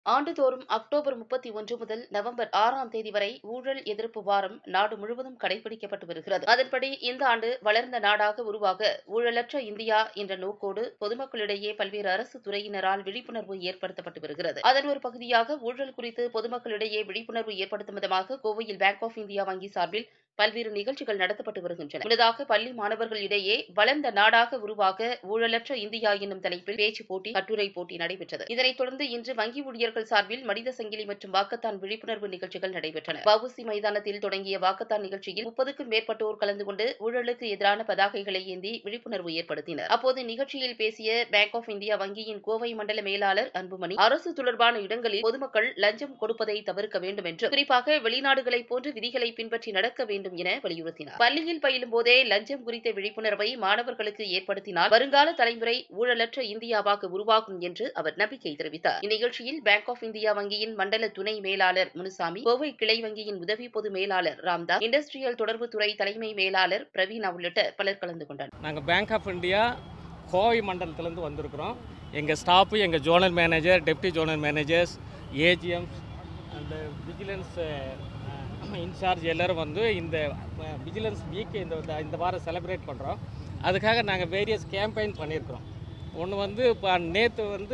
ஆண்டுதோறும் அக்டோபர் முப்பத்தி ஒன்று முதல் நவம்பர் ஆறாம் தேதி வரை ஊழல் எதிர்ப்பு வாரம் நாடு முழுவதும் கடைபிடிக்கப்பட்டு வருகிறது அதன்படி இந்த ஆண்டு வளர்ந்த நாடாக உருவாக ஊழலற்ற இந்தியா என்ற நோக்கோடு பொதுமக்களிடையே பல்வேறு அரசு துறையினரால் விழிப்புணர்வு ஏற்படுத்தப்பட்டு வருகிறது அதன் ஒரு பகுதியாக ஊழல் குறித்து பொதுமக்களிடையே விழிப்புணர்வு ஏற்படுத்தும் விதமாக கோவையில் பேங்க் ஆஃப் இந்தியா வங்கி சார்பில் பல்வேறு நிகழ்ச்சிகள் நடத்தப்பட்டு வருகின்றன முன்னதாக பள்ளி மாணவர்களிடையே வளர்ந்த நாடாக உருவாக ஊழலற்ற இந்தியா என்னும் தலைப்பில் பேச்சு போட்டி கட்டுரை போட்டி நடைபெற்றது இதனைத் தொடர்ந்து இன்று வங்கி ஊழியர்கள் சார்பில் மனித சங்கிலி மற்றும் வாக்கத்தான் விழிப்புணர்வு நிகழ்ச்சிகள் நடைபெற்றன வவுசி மைதானத்தில் தொடங்கிய வாக்கத்தான் நிகழ்ச்சியில் முப்பதுக்கும் மேற்பட்டோர் கலந்து கொண்டு ஊழலுக்கு எதிரான பதாகைகளை ஏந்தி விழிப்புணர்வு ஏற்படுத்தினர் அப்போது நிகழ்ச்சியில் பேசிய பேங்க் ஆஃப் இந்தியா வங்கியின் கோவை மண்டல மேலாளர் அன்புமணி அரசு தொடர்பான இடங்களில் பொதுமக்கள் லஞ்சம் கொடுப்பதை தவிர்க்க வேண்டும் என்றும் குறிப்பாக வெளிநாடுகளைப் போன்று விதிகளை பின்பற்றி நடக்க வேண்டும் என வலியுறுத்தினார் பள்ளியில் பயிலும் போதே லஞ்சம் குறித்த விழிப்புணர்வை மாணவர்களுக்கு ஏற்படுத்தினால் வருங்கால தலைமுறை ஊழலற்ற இந்தியாவாக உருவாகும் என்று அவர் நம்பிக்கை தெரிவித்தார் இந்நிகழ்ச்சியில் பேங்க் ஆஃப் இந்தியா வங்கியின் மண்டல துணை மேலாளர் முனுசாமி கோவை கிளை வங்கியின் உதவி பொது மேலாளர் ராம்தாஸ் இண்டஸ்ட்ரியல் தொடர்புத்துறை தலைமை மேலாளர் பிரவீனா உள்ளிட்ட பலர் கலந்து கொண்டனர் நாங்கள் பேங்க் ஆஃப் இந்தியா கோவை மண்டலத்திலேருந்து வந்திருக்கிறோம் எங்கள் ஸ்டாஃபு எங்கள் zonal manager deputy zonal managers AGMs அந்த விஜிலன்ஸ் இன்சார்ஜ் எல்லோரும் வந்து இந்த விஜிலன்ஸ் வீக் இந்த இந்த வாரம் செலிப்ரேட் பண்ணுறோம் அதுக்காக நாங்கள் வேரியஸ் கேம்பெயின் பண்ணியிருக்கிறோம் ஒன்று வந்து இப்போ நேற்று வந்து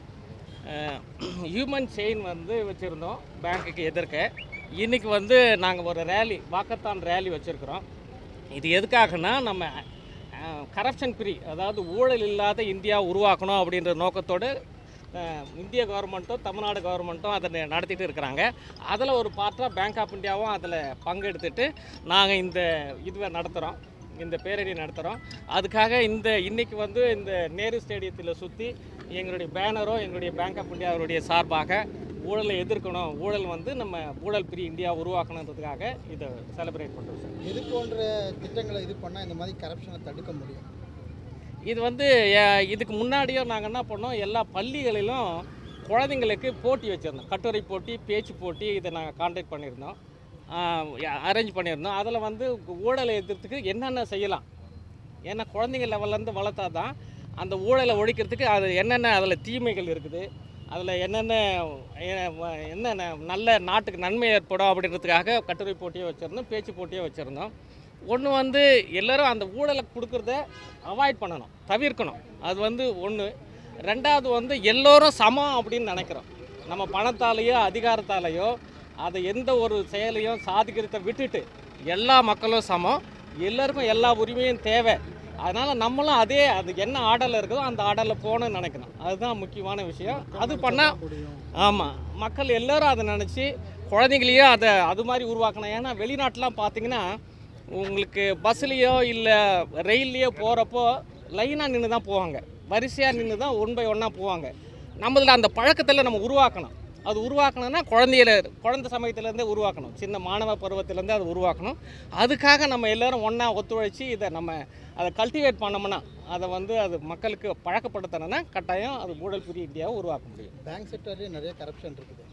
ஹியூமன் செயின் வந்து வச்சுருந்தோம் பேங்க்குக்கு எதிர்க்க இன்றைக்கி வந்து நாங்கள் ஒரு ரேலி வாக்கத்தான் ரேலி வச்சுருக்கிறோம் இது எதுக்காகனா நம்ம கரப்ஷன் ஃப்ரீ அதாவது ஊழல் இல்லாத இந்தியா உருவாக்கணும் அப்படின்ற நோக்கத்தோடு அஹ், இந்திய கவர்மெண்ட்டும் தமிழ்நாடு கவர்மெண்ட்டும் அதை ந- நடத்திட்டு இருக்கிறாங்க அதில் ஒரு பார்ட்டாக பேங்க் ஆஃப் இந்தியாவும் அதில் பங்கெடுத்துட்டு நாங்கள் இந்த இதுவை நடத்துகிறோம் இந்த பேரணி நடத்துகிறோம் அதுக்காக இந்த இன்னைக்கு வந்து இந்த நேரு ஸ்டேடியத்தில் சுற்றி எங்களுடைய பேனரோ எங்களுடைய பேங்க் ஆஃப் இந்தியாவுடைய சார்பாக ஊழலை எதிர்க்கணும் ஊழல் வந்து நம்ம ஊழல் ஃப்ரீ இந்தியா உருவாக்கணுன்றதுக்காக இதை செலிப்ரேட் பண்ணுறோம் சார் இது போன்ற திட்டங்களை இது பண்ணால் இந்த மாதிரி கரப்ஷனை தடுக்க முடியும் இது வந்து அஹ், இதுக்கு முன்னாடியே நாங்கள் என்ன பண்ணோம் எல்லா பள்ளிகளிலும் குழந்தைங்களுக்கு போட்டி வச்சுருந்தோம் கட்டுரை போட்டி பேச்சு போட்டி இதை நாங்கள் கான்டாக்ட் பண்ணியிருந்தோம் அரேஞ்ச் பண்ணியிருந்தோம் அதில் வந்து ஊழலை எதிர்த்துக்கு என்னென்ன செய்யலாம் ஏன்னா குழந்தைங்க லெவல்லேருந்து வளர்த்தா தான் அந்த ஊழலை ஒழிக்கிறதுக்கு அது என்னென்ன அதில் தீமைகள் இருக்குது அதில் என்னென்ன எ- என்னென்ன நல்ல நாட்டுக்கு நன்மை ஏற்படும் அப்படின்றதுக்காக கட்டுரை போட்டியை வச்சுருந்தோம் பேச்சு போட்டியை வச்சுருந்தோம் ஒன்று வந்து எல்லாரும் அந்த ஊழலை கொடுக்குறத அவாய்ட் பண்ணணும் தவிர்க்கணும் அது வந்து ஒன்று ரெண்டாவது வந்து எல்லோரும் சமம் அப்படின்னு நினைக்கிறோம் நம்ம பணத்தாலேயோ அதிகாரத்தாலேயோ அதை எந்த ஒரு செயலையும் சாதிக்கிறத விட்டுட்டு எல்லா மக்களும் சமம் எல்லாருக்கும் எல்லா உரிமையும் தேவை அதனால் நம்மளும் அதே அது என்ன ஆர்டரில் இருக்குதோ அந்த ஆர்டரில் போகணும்னு நினைக்கணும் அதுதான் முக்கியமான விஷயம் அது பண்ணால் ஆமாம் மக்கள் எல்லாரும் அதை நினச்சி குழந்தைங்களையும் அதை அது மாதிரி உருவாக்கணும் ஏன்னா வெளிநாட்டிலாம் பார்த்தீங்கன்னா உங்களுக்கு பஸ்லேயோ இல்லை ரயில்லையோ போகிறப்போ லைனாக நின்று தான் போவாங்க வரிசையாக நின்று தான் ஒன் பை ஒன்னாக போவாங்க நம்மள அந்த பழக்கத்தில் நம்ம உருவாக்கணும் அது உருவாக்கணும்னா குழந்தையில குழந்தை சமயத்துலேருந்தே உருவாக்கணும் சின்ன மாணவ பருவத்திலேருந்தே அதை உருவாக்கணும் அதுக்காக நம்ம எல்லாரும் ஒன்றா ஒத்துழைச்சி இதை நம்ம அதை கல்டிவேட் பண்ணோம்னா அதை வந்து அது மக்களுக்கு பழக்கப்படுத்தணும்னா கட்டாயம் அது ஊழல் புரிய இந்தியாவை உருவாக்க முடியும் பேங்க் செக்டர்லேயே நிறைய கரப்ஷன் இருக்குது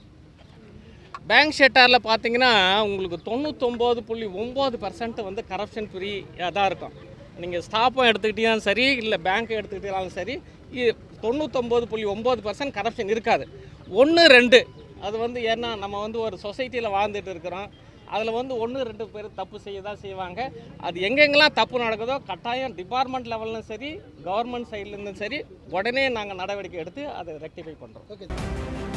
பேங்க் செக்டாரில் பார்த்தீங்கன்னா உங்களுக்கு தொண்ணூத்தொம்பது புள்ளி ஒம்பது பர்சன்ட் வந்து கரப்ஷன் ஃப்ரீ தான் இருக்கும் நீங்கள் ஸ்டாஃபும் எடுத்துக்கிட்டீங்களும் சரி இல்லை பேங்க் எடுத்துக்கிட்டாலும் சரி இ- தொண்ணூத்தொம்பது புள்ளி ஒம்பது பர்சன்ட் கரப்ஷன் இருக்காது ஒன்று ரெண்டு அது வந்து ஏன்னா நம்ம வந்து ஒரு சொசைட்டியில் வாழ்ந்துட்டு இருக்கிறோம் அதில் வந்து ஒன்று ரெண்டு பேர் தப்பு செய்ய தான் செய்வாங்க அது எங்கெங்கெல்லாம் தப்பு நடக்குதோ கட்டாயம் டிபார்ட்மெண்ட் லெவல்லும் சரி கவர்மெண்ட் சைட்லேருந்தும் சரி உடனே நாங்கள் நடவடிக்கை எடுத்து அதை ரெக்டிஃபை பண்ணுறோம் ஓகே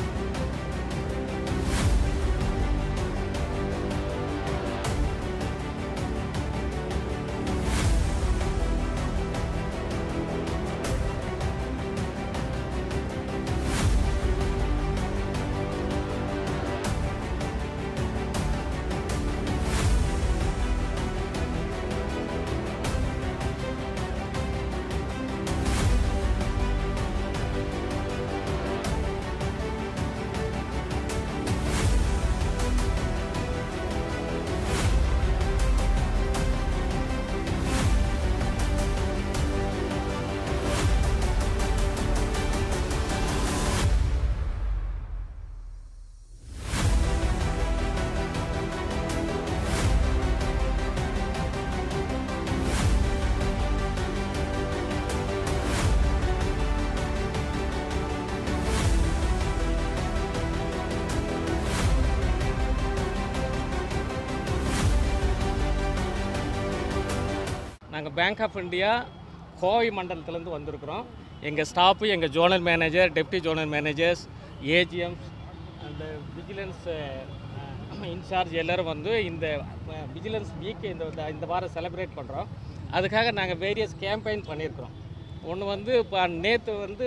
நாங்கள் பேங்க் ஆஃப் இந்தியா கோவை மண்டலத்துலேருந்து வந்திருக்கிறோம் எங்கள் ஸ்டாஃபு எங்கள் zonal manager deputy zonal managers AGMs அந்த விஜிலன்ஸ் இன்சார்ஜ் எல்லோரும் வந்து இந்த விஜிலன்ஸ் வீக் இந்த இந்த வாரம் செலிப்ரேட் பண்ணுறோம் அதுக்காக நாங்கள் வேரியஸ் கேம்பெயின் பண்ணியிருக்கிறோம் ஒன்று வந்து இப்போ நேற்று வந்து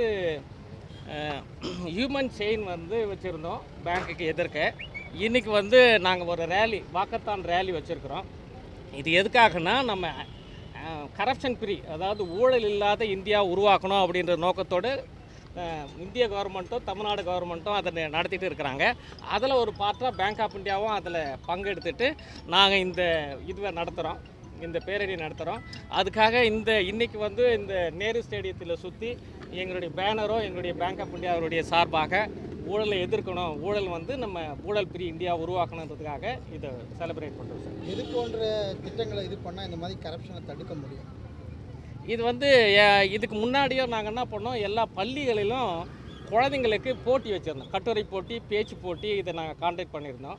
ஹியூமன் செயின் வந்து வச்சுருந்தோம் பேங்க்குக்கு எதிர்க்க இன்றைக்கி வந்து நாங்கள் ஒரு ரேலி வாக்கத்தான் ரேலி வச்சுருக்கிறோம் இது எதுக்காகனா நம்ம கரப்ஷன் ஃப்ரீ அதாவது ஊழல் இல்லாத இந்தியா உருவாக்கணும் அப்படின்ற நோக்கத்தோடு அஹ், இந்திய கவர்மெண்ட்டும் தமிழ்நாடு கவர்மெண்ட்டும் அதை ந- நடத்திட்டு இருக்கிறாங்க அதில் ஒரு பார்ட்டாக பேங்க் ஆஃப் இந்தியாவும் அதில் பங்கெடுத்துட்டு நாங்கள் இந்த இதுவை நடத்துகிறோம் இந்த பேரணி நடத்துகிறோம் அதுக்காக இந்த இன்னைக்கு வந்து இந்த நேரு ஸ்டேடியத்தில் சுற்றி எங்களுடைய பேனரோ எங்களுடைய பேங்க் ஆஃப் இந்தியாவுடைய சார்பாக ஊழலை எதிர்க்கணும் ஊழல் வந்து நம்ம ஊழல் ஃப்ரீ இந்தியா உருவாக்கணுன்றதுக்காக இதை செலிப்ரேட் பண்ணுறோம் சார் எது போன்ற திட்டங்களை இது பண்ணால் இந்த மாதிரி கரப்ஷனை தடுக்க முடியும் இது வந்து அஹ், இதுக்கு முன்னாடியே நாங்கள் என்ன பண்ணோம் எல்லா பள்ளிகளிலும் குழந்தைங்களுக்கு போட்டி வச்சுருந்தோம் கட்டுரை போட்டி பேச்சு போட்டி இதை நாங்கள் கான்டாக்ட் பண்ணியிருந்தோம்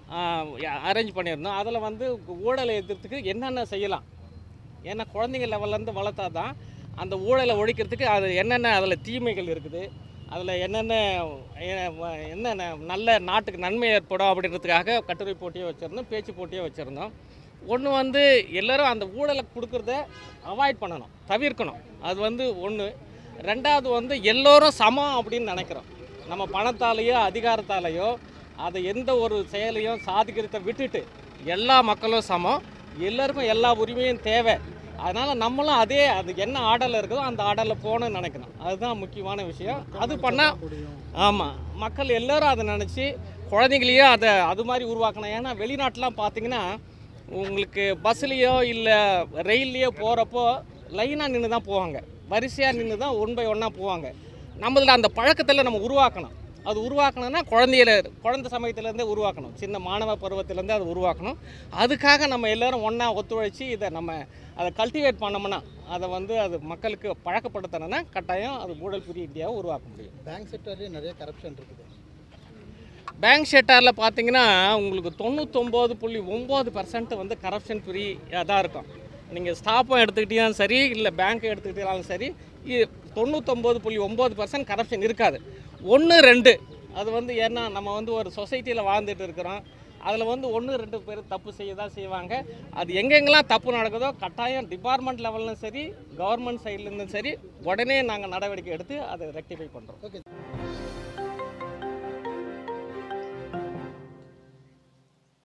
அரேஞ்ச் பண்ணியிருந்தோம் அதில் வந்து ஊழலை எதிர்த்துக்கு என்னென்ன செய்யலாம் ஏன்னா குழந்தைங்க லெவல்லேருந்து வளர்த்தா தான் அந்த ஊழலை ஒழிக்கிறதுக்கு அது என்னென்ன அதில் தீமைகள் இருக்குது அதில் என்னென்ன எ- என்னென்ன நல்ல நாட்டுக்கு நன்மை ஏற்படும் அப்படின்றதுக்காக கட்டுரை போட்டியை வச்சுருந்தோம் பேச்சு போட்டியை வச்சுருந்தோம் ஒன்று வந்து எல்லாரும் அந்த ஊழலை கொடுக்குறத அவாய்ட் பண்ணணும் தவிர்க்கணும் அது வந்து ஒன்று ரெண்டாவது வந்து எல்லோரும் சமம் அப்படின்னு நினைக்கிறோம் நம்ம பணத்தாலேயோ அதிகாரத்தாலேயோ அதை எந்த ஒரு செயலையும் சாதிக்கிறத விட்டுட்டு எல்லா மக்களும் சமம் எல்லாருக்கும் எல்லா உரிமையும் தேவை அதனால் நம்மளும் அதே அது என்ன ஆர்டரில் இருக்குதோ அந்த ஆர்டரில் போகணும்னு நினைக்கணும் அதுதான் முக்கியமான விஷயம் அது பண்ணால் ஆமாம் மக்கள் எல்லாரும் அதை நினச்சி குழந்தைங்களையும் அதை அது மாதிரி உருவாக்கணும் ஏன்னா வெளிநாட்டிலாம் பார்த்தீங்கன்னா உங்களுக்கு பஸ்லேயோ இல்லை ரயில்லையோ போகிறப்போ லைனாக நின்று தான் போவாங்க வரிசையாக நின்று தான் ஒன் பை ஒன்னாக போவாங்க நம்மள அந்த பழக்கத்தில் நம்ம உருவாக்கணும் அது உருவாக்கணும்னா குழந்தையில குழந்தை சமயத்துலேருந்தே உருவாக்கணும் சின்ன மாணவ பருவத்திலேருந்தே அதை உருவாக்கணும் அதுக்காக நம்ம எல்லாரும் ஒன்றா ஒத்துழைச்சி இதை நம்ம அதை கல்டிவேட் பண்ணோம்னா அதை வந்து அது மக்களுக்கு பழக்கப்படுத்தணும்னா கட்டாயம் அது ஊழல் புரிய இந்தியாவை உருவாக்க முடியும் பேங்க் செக்டர்லேயே நிறைய கரப்ஷன் இருக்குது பேங்க் ஷெட்டாரில் பார்த்தீங்கன்னா உங்களுக்கு தொண்ணூத்தொம்பது புள்ளி ஒம்பது பர்சன்ட் வந்து கரப்ஷன் ஃப்ரீ தான் இருக்கும் நீங்கள் ஸ்டாஃபும் எடுத்துக்கிட்டீங்களும் சரி இல்லை பேங்க் எடுத்துக்கிட்டாலும் சரி இ- தொண்ணூத்தொம்பது புள்ளி ஒம்பது பர்சன்ட் கரப்ஷன் இருக்காது ஒன்று ரெண்டு அது வந்து ஏன்னா நம்ம வந்து ஒரு சொசைட்டியில் வாழ்ந்துட்டு இருக்கிறோம் அதில் வந்து ஒன்று ரெண்டு பேர் தப்பு செய்ய தான் செய்வாங்க அது எங்கெங்கெல்லாம் தப்பு நடக்குதோ கட்டாயம் டிபார்ட்மெண்ட் லெவல்லும் சரி கவர்மெண்ட் சைட்லேருந்தும் சரி உடனே நாங்கள் நடவடிக்கை எடுத்து அதை ரெக்டிஃபை பண்ணுறோம் ஓகே